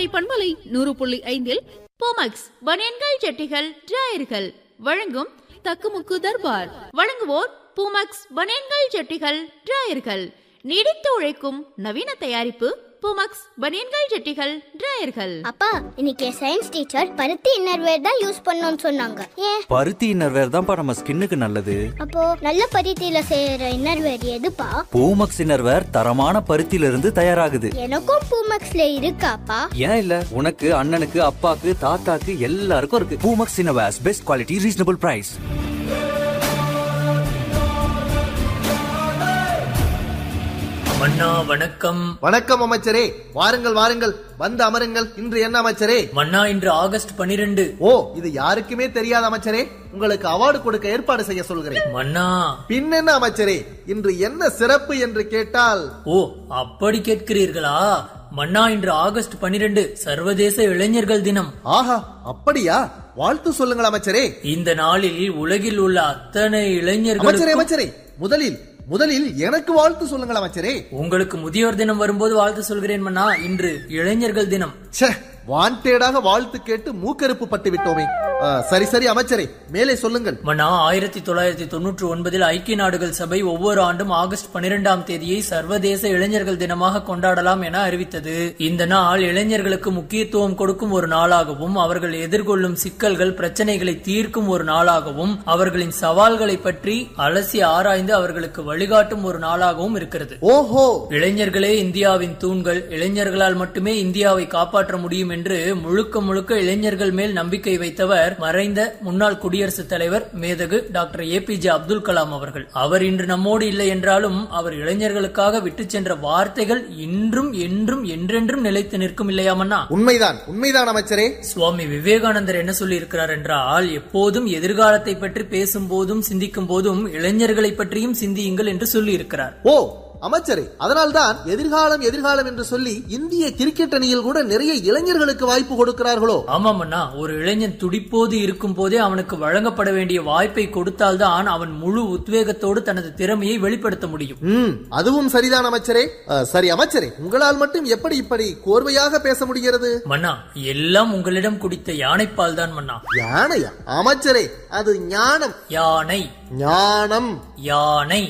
கோடை பண்பலை நூறு புள்ளி ஐந்தில் போமக்ஸ் பனியன்கள் ஜட்டிகள் டிராயர்கள் வழங்கும் தக்குமுக்கு தர்பார் வழங்குவோர் பூமக்ஸ் பனியன்கள் ஜட்டிகள் டிராயர்கள் நீடித்து உழைக்கும் நவீன தயாரிப்பு பூமக்ஸ் பனியன்கள் ஜட்டிகள் டிராயர்கள் அப்பா இன்னைக்கு சயின்ஸ் டீச்சர் பருத்தி இன்னர்வேர் தான் யூஸ் பண்ணணும்னு சொன்னாங்க ஏன் பருத்தி இன்னர்வேர் தான்ப்பா நம்ம ஸ்கின்னுக்கு நல்லது அப்போ நல்ல பருத்தியில செய்யற இன்னர்வேர் எதுப்பா பூமக்ஸ் இன்னர்வேர் தரமான பருத்தியில இருந்து தயாராகுது எனக்கும் பூமக்ஸ்ல இருக்காப்பா ஏன் இல்ல உனக்கு அண்ணனுக்கு அப்பாக்கு தாத்தாக்கு எல்லாருக்கும் இருக்கு Poomex innerwears best quality reasonable price மன்னா வணக்கம் வணக்கம் அமைச்சரே வாருங்கள் வாருங்கள் வந்து அமருங்கள் இன்று என்ன அமைச்சரே மன்னா இன்று ஆகஸ்ட் பனிரெண்டு ஓ இது யாருக்குமே தெரியாத அமைச்சரே உங்களுக்கு அவார்டு கொடுக்க ஏற்பாடு செய்ய சொல்கிறேன் மன்னா பின் என்ன அமைச்சரே இன்று என்ன சிறப்பு என்று கேட்டால் ஓ அப்படி கேட்கிறீர்களா மன்னா இன்று ஆகஸ்ட் பனிரெண்டு சர்வதேச இளைஞர்கள் தினம் ஆஹா அப்படியா வாழ்த்து சொல்லுங்கள் அமைச்சரே இந்த நாளில் உலகில் உள்ள அத்தனை அமைச்சரே இளைஞர்கள் அமைச்சரே முதலில் முதலில் எனக்கு வாழ்த்து சொல்லுங்கள் அமைச்சரே உங்களுக்கு முதியோர் தினம் வரும்போது வாழ்த்து சொல்கிறேன் மன்னா இன்று இளைஞர்கள் தினம் ச்சே வாண்டேடாக வாழ்த்து கேட்டு மூக்கறுப்பு பட்டு விட்டோமே ஆ, சரி சரி அமைச்சரே மேலே சொல்லுங்கள் மன்னா ஆயிரத்தி தொள்ளாயிரத்தி தொன்னூற்றி ஒன்பதில் ஐக்கிய நாடுகள் சபை ஒவ்வொரு ஆண்டும் ஆகஸ்ட் பனிரெண்டாம் தேதியை சர்வதேச இளைஞர்கள் தினமாக கொண்டாடலாம் என அறிவித்தது இந்த நாள் இளைஞர்களுக்கு முக்கியத்துவம் கொடுக்கும் ஒரு நாளாகவும் அவர்கள் எதிர்கொள்ளும் சிக்கல்கள் பிரச்சனைகளை தீர்க்கும் ஒரு நாளாகவும் அவர்களின் சவால்களை பற்றி அலசி ஆராய்ந்து அவர்களுக்கு வழிகாட்டும் ஒரு நாளாகவும் இருக்கிறது ஓஹோ இளைஞர்களே இந்தியாவின் தூண்கள் இளைஞர்களால் மட்டுமே இந்தியாவை காப்பாற்ற முடியும் என்று முழுக்க முழுக்க இளைஞர்கள் மேல் நம்பிக்கை வைத்தவர் மறைந்த முன்னாள் குடியரசுத் தலைவர் மேதகு doctor A P J Abdul Kalam அவர்கள் அவர் இன்று நம்மோடு இல்லை என்றாலும் அவர் இளைஞர்களுக்காக விட்டு சென்ற வார்த்தைகள் இன்றும் என்றும் என்றென்றும் நிலைத்து நிற்கும் இல்லையாமண்ணா உண்மைதான் உண்மைதான் அமைச்சரே சுவாமி விவேகானந்தர் என்ன சொல்லி இருக்கிறார் என்றால் எப்போதும் எதிர்காலத்தை பற்றி பேசும் போதும் சிந்திக்கும் போதும் இளைஞர்களை பற்றியும் சிந்தியுங்கள் என்று சொல்லி இருக்கிறார் ஓ அமைச்சரே அதனால்தான் எதிர்காலம் எதிர்காலம் என்று சொல்லி இந்திய கிரிக்கெட் அணியில் கூட நிறைய இளைஞர்களுக்கு வாய்ப்பு கொடுக்கிறார்களோ ஆமாமண்ணா ஒரு இளைஞன் துடிப்போது இருக்கும் போதே அவனுக்கு வழங்கப்பட வேண்டிய வாய்ப்பை கொடுத்தால்தான் அவன் முழு உத்வேகத்தோடு தனது திறமையை வெளிப்படுத்த முடியும் ம் அதுவும் சரிதான் அமைச்சரே அ, சரி அமைச்சரே உங்களால் மட்டும் எப்படி இப்படி கோர்வையாக பேச முடிகிறது மன்னா எல்லாம் உங்களிடம் குடித்த யானைப்பால் தான் மன்னா யானையா அமைச்சரே அது ஞானம் யானை ஞானம் யானை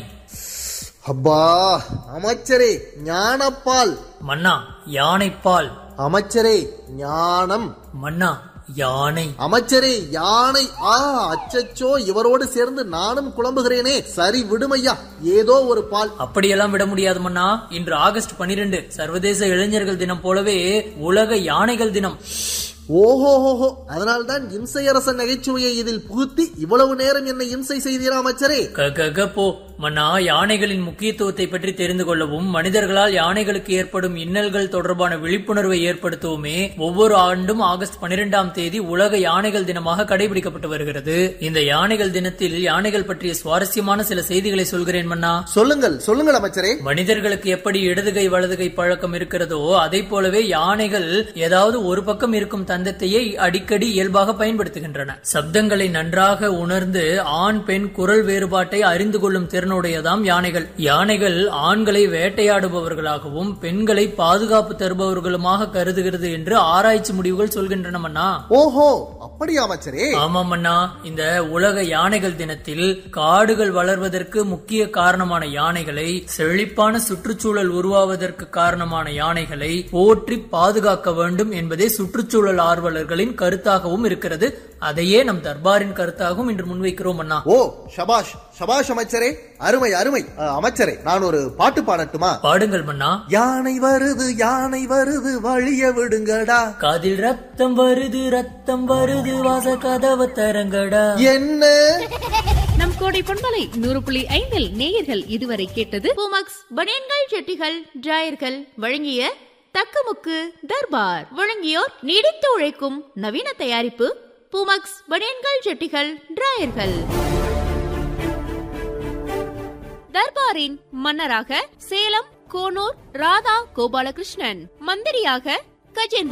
அப்பா அமைச்சரே ஞானப்பால் மன்னா யானைப்பால் அமைச்சரே ஞானம் மன்னா யானை அமைச்சரே யானை ஆ அச்சச்சோ இவரோடு சேர்ந்து நானும் குழம்புகிறேனே சரி விடுமையா ஏதோ ஒரு பால் அப்படியெல்லாம் விட முடியாது மன்னா இன்று ஆகஸ்ட் பனிரெண்டு சர்வதேச இளைஞர்கள் தினம் போலவே உலக யானைகள் தினம் ஓஹோஹோஹோ அதனால்தான் இம்சையரசன் நகைச்சுவையை இதில் புகுத்தி இவ்வளவு நேரம் என்னை இம்சை செய்தீரா அமைச்சரே க க, க, போ மன்னா யானைகளின் முக்கியத்துவத்தை பற்றி தெரிந்து கொள்ளவும் மனிதர்களால் யானைகளுக்கு ஏற்படும் இன்னல்கள் தொடர்பான விழிப்புணர்வை ஏற்படுத்தவுமே ஒவ்வொரு ஆண்டும் ஆகஸ்ட் பனிரெண்டாம் தேதி உலக யானைகள் தினமாக கடைபிடிக்கப்பட்டு வருகிறது இந்த யானைகள் தினத்தில் யானைகள் பற்றிய சுவாரஸ்யமான சில செய்திகளை சொல்கிறேன் மன்னா சொல்லுங்கள் சொல்லுங்கள் அமைச்சரே மனிதர்களுக்கு எப்படி இடதுகை வலதுகை பழக்கம் இருக்கிறதோ அதை போலவே யானைகள் ஏதாவது ஒரு பக்கம் இருக்கும் தந்தத்தையே அடிக்கடி இயல்பாக பயன்படுத்துகின்றன சப்தங்களை நன்றாக உணர்ந்து ஆண் பெண் குரல் வேறுபாட்டை அறிந்து கொள்ளும் திறனுடையதாம் யானைகள் யானைகள் ஆண்களை வேட்டையாடுபவர்களாகவும் பெண்களை பாதுகாப்பு தருபவர்களுமாக கருதுகிறது என்று ஆராய்ச்சி முடிவுகள் சொல்கின்றன மன்னா ஓஹோ அப்படியா அமைச்சரே ஆமாம் அண்ணா இந்த உலக யானைகள் தினத்தில் காடுகள் வளர்வதற்கு முக்கிய காரணமான யானைகளை செழிப்பான சுற்றுச்சூழல் உருவாவதற்கு காரணமான யானைகளை போற்றி பாதுகாக்க வேண்டும் என்பதே சுற்றுச்சூழல் ஆர்வலர்களின் கருத்தாகவும் இருக்கிறது அதையே நம் தர்பாரின் கருத்தாகவும் இன்று முன்வைக்கிறோம் அண்ணா ஓ ஷபாஷ் ஷபாஷ் அமைச்சரே அருமை அருமை அ, அமைச்சரே நான் ஒரு பாட்டு பாடட்டுமா பாடுங்கள் மன்னா யானை வருது யானை வருது வழிய விடுங்கடா காதில் ரத்தம் வருது ரத்தம் வருது வாச கதவ தரங்கடா என்ன நம் கோடை பண்பலை நூறு புள்ளி ஐந்தில் நேயர்கள் இதுவரை கேட்டது பூமக்ஸ் பனியன்கள் ஜட்டிகள் டிராயர்கள் வழங்கிய தக்கமுக்கு தர்பார் வழங்கியோர் நீடித்து உழைக்கும் நவீன தயாரிப்பு பூமக்ஸ் பனியன்கள் ஜட்டிகள் டிராயர்கள் தர்பாரின் மன்னராக சேலம் கோனூர் ராதா கோபாலகிருஷ்ணன் மந்திரியாக கஜேந்திர